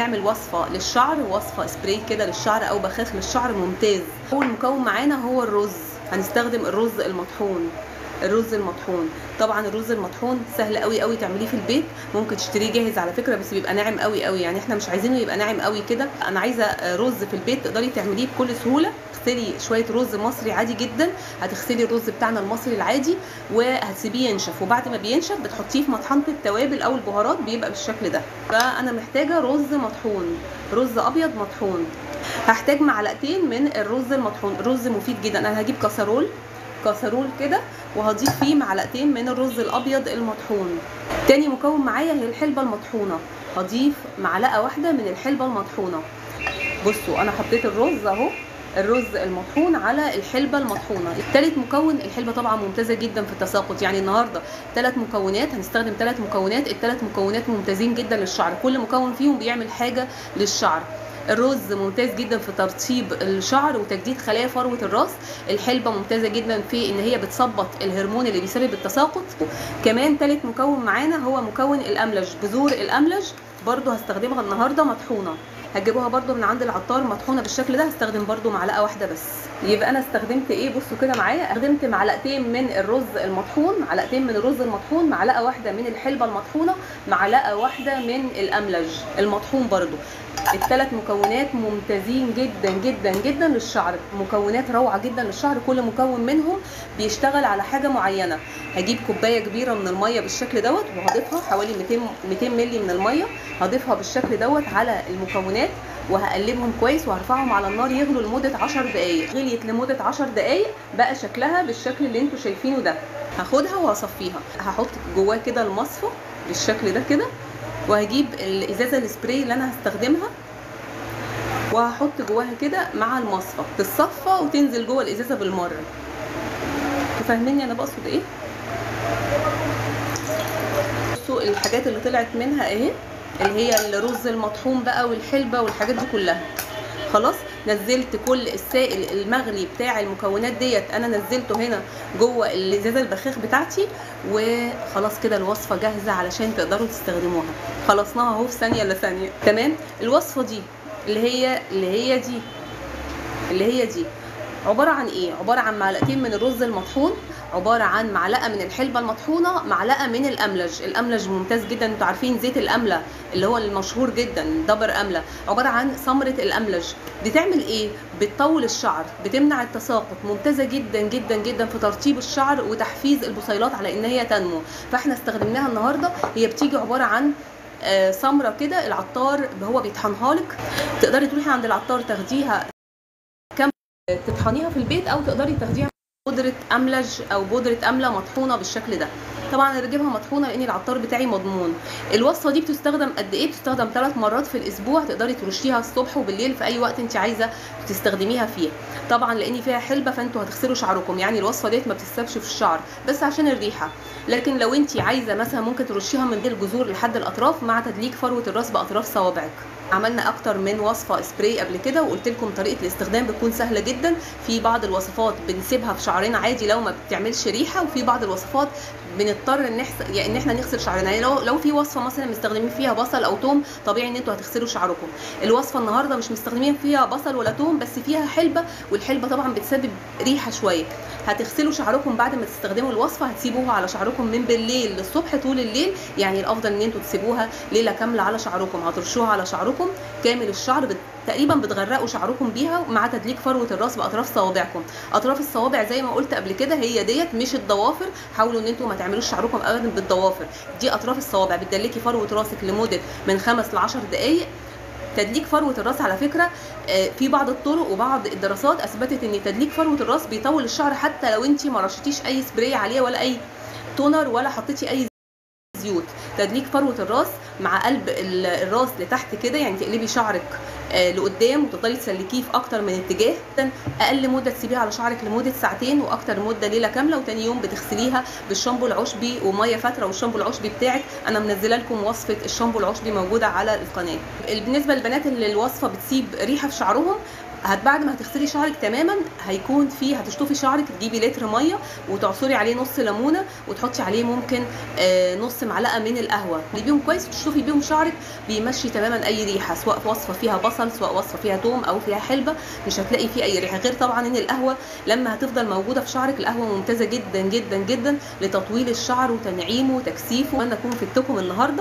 نعمل وصفه للشعر وصفه سبراي كده للشعر او بخاخ للشعر ممتاز اول مكون معانا هو الرز هنستخدم الرز المطحون الرز المطحون طبعا الرز المطحون سهل قوي قوي تعمليه في البيت ممكن تشتريه جاهز على فكره بس بيبقى ناعم قوي قوي يعني احنا مش عايزينه يبقى ناعم قوي كده انا عايزه رز في البيت تقدري تعمليه بكل سهوله تغسلي شويه رز مصري عادي جدا هتغسلي الرز بتاعنا المصري العادي وهتسيبيه ينشف وبعد ما بينشف بتحطيه في مطحنه التوابل او البهارات بيبقى بالشكل ده فانا محتاجه رز مطحون رز ابيض مطحون هحتاج معلقتين من الرز المطحون الرز مفيد جدا انا هجيب كسرول كسرول كده وهضيف فيه معلقتين من الرز الابيض المطحون تاني مكون معايا هي الحلبه المطحونه هضيف معلقه واحده من الحلبه المطحونه بصوا انا حطيت الرز اهو الرز المطحون على الحلبه المطحونه الثالث مكون الحلبه طبعا ممتازه جدا في التساقط يعني النهارده ثلاث مكونات هنستخدم ثلاث مكونات الثلاث مكونات ممتازين جدا للشعر كل مكون فيهم بيعمل حاجه للشعر الرز ممتاز جدا في ترطيب الشعر وتجديد خلايا فروه الراس الحلبه ممتازه جدا في ان هي بتثبط الهرمون اللي بيسبب التساقط كمان ثالث مكون معانا هو مكون الاملج بذور الاملج برضو هستخدمها النهارده مطحونه هتجيبوها برضو من عند العطار مطحونه بالشكل ده هستخدم برضو معلقه واحده بس يبقى انا استخدمت ايه بصوا كده معايا استخدمت معلقتين من الرز المطحون معلقتين من الرز المطحون معلقه واحده من الحلبه المطحونه معلقه واحده من الاملج المطحون برضو الثلاث مكونات ممتازين جدا جدا جدا للشعر مكونات روعه جدا للشعر كل مكون منهم بيشتغل على حاجه معينه هجيب كوبايه كبيره من الميه بالشكل دوت وهضيفها حوالي 200 200 مللي من الميه هضيفها بالشكل دوت على المكونات وهقلبهم كويس وهرفعهم على النار يغلوا لمده 10 دقائق غليت لمده 10 دقائق بقى شكلها بالشكل اللي انتوا شايفينه ده هاخدها وهصفيها هحط جواه كده المصفى بالشكل ده كده وهجيب الازازه السبراي اللي انا هستخدمها وهحط جواها كده مع المصفى تتصفى وتنزل جوه الازازه بالمره فاهميني انا بقصد ايه بصوا الحاجات اللي طلعت منها اهي اللي هي الرز المطحون بقى والحلبه والحاجات دي كلها خلاص نزلت كل السائل المغلي بتاع المكونات ديت انا نزلته هنا جوه الازازه البخاخ بتاعتي وخلاص كده الوصفه جاهزه علشان تقدروا تستخدموها خلصناها اهو في ثانيه الا ثانيه تمام الوصفه دي اللي هي اللي هي دي اللي هي دي عباره عن ايه عباره عن معلقتين من الرز المطحون عباره عن معلقه من الحلبه المطحونه معلقه من الاملج الاملج ممتاز جدا انتوا عارفين زيت الامله اللي هو المشهور جدا دبر امله عباره عن ثمره الاملج بتعمل ايه بتطول الشعر بتمنع التساقط ممتازه جدا جدا جدا في ترطيب الشعر وتحفيز البصيلات على ان هي تنمو فاحنا استخدمناها النهارده هي بتيجي عباره عن سمره كده العطار هو بيطحنها لك تقدري تروحي عند العطار تاخديها كم تطحنيها في البيت او تقدري تاخديها بودرة أملج أو بودرة أملة مطحونة بالشكل ده طبعا انا بجيبها مطحونه لان العطار بتاعي مضمون الوصفه دي بتستخدم قد ايه بتستخدم ثلاث مرات في الاسبوع تقدري ترشيها الصبح وبالليل في اي وقت انت عايزه تستخدميها فيه طبعا لان فيها حلبه فانتوا هتغسلوا شعركم يعني الوصفه ديت ما بتتسابش في الشعر بس عشان الريحه لكن لو انت عايزه مثلا ممكن ترشيها من غير الجذور لحد الاطراف مع تدليك فروه الراس باطراف صوابعك عملنا اكتر من وصفه سبراي قبل كده وقلت لكم طريقه الاستخدام بتكون سهله جدا في بعض الوصفات بنسيبها في شعرنا عادي لو ما بتعملش ريحه وفي بعض الوصفات بنضطر ان يعني ان احنا نغسل شعرنا يعني لو لو في وصفه مثلا مستخدمين فيها بصل او توم طبيعي ان انتوا هتغسلوا شعركم الوصفه النهارده مش مستخدمين فيها بصل ولا توم بس فيها حلبه والحلبه طبعا بتسبب ريحه شويه هتغسلوا شعركم بعد ما تستخدموا الوصفه هتسيبوها على شعركم من بالليل للصبح طول الليل يعني الافضل ان انتوا تسيبوها ليله كامله على شعركم هترشوها على شعركم كامل الشعر بت... تقريبا بتغرقوا شعركم بيها مع تدليك فروه الراس باطراف صوابعكم اطراف الصوابع زي ما قلت قبل كده هي ديت مش الضوافر حاولوا ان انتوا ما تعملوش شعركم ابدا بالضوافر دي اطراف الصوابع بتدلكي فروه راسك لمده من خمس ل 10 دقائق تدليك فروه الراس على فكره في بعض الطرق وبعض الدراسات اثبتت ان تدليك فروه الراس بيطول الشعر حتى لو انت ما رشتيش اي سبراي عليه ولا اي تونر ولا حطيتي اي زيوت تدليك فروه الراس مع قلب الراس لتحت كده يعني تقلبي شعرك لقدام وتفضلي تسلكيه في اكتر من اتجاه اقل مده تسيبيها على شعرك لمده ساعتين واكتر مده ليله كامله وتاني يوم بتغسليها بالشامبو العشبي وميه فتره والشامبو العشبي بتاعك انا منزله لكم وصفه الشامبو العشبي موجوده على القناه بالنسبه للبنات اللي الوصفه بتسيب ريحه في شعرهم هت بعد ما هتغسلي شعرك تماما هيكون فيه هتشطفي شعرك تجيبي لتر ميه وتعصري عليه نص ليمونه وتحطي عليه ممكن آه نص معلقه من القهوه تجيبيهم كويس وتشطفي بيهم شعرك بيمشي تماما اي ريحه سواء وصفه فيها بصل سواء وصفه فيها توم او فيها حلبه مش هتلاقي فيه اي ريحه غير طبعا ان القهوه لما هتفضل موجوده في شعرك القهوه ممتازه جدا جدا جدا لتطويل الشعر وتنعيمه وتكثيفه وانا اكون فدتكم النهارده